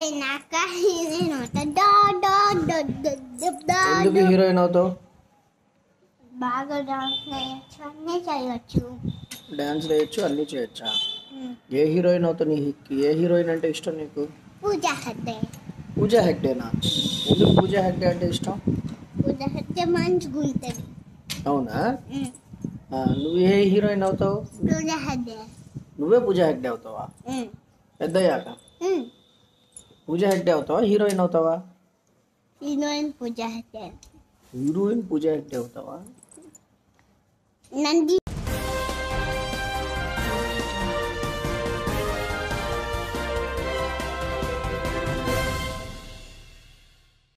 అయినాక హీరోయిన్ అవుతా డా డా డా డా డా డా ఎందుకు హీరోయిన్ అవుతావు బాగా డాన్స్ చేయొచ్చు అన్నీ చేయొచ్చు డాన్స్ వేయచ్చు అన్నీ చేయొచ్చా ఏ హీరోయిన్ అవుతావు నీ ఏ హీరోయిన్ అంటే ఇష్టం నీకు పూజ హెగ్డే పూజా హెగ్డేనా ఎందుకు పూజా హెగ్డే అంటే ఇష్టం పూజ హెగ్డే మంచిగా ఉంటుంది అవునా ఆ, నువ్వు ఏ హీరోయిన్ అవుతావు పూజ హెగ్డే నువ్వే పూజా హెగ్డే అవుతావా పెద్దయ్యాక పూజా హెగ్డే అవుతావా హీరోయిన్ అవుతావా హీరోయిన్ పూజ హెగ్డే హీరోయిన్ పూజా హెగ్డే అవుతావా నంది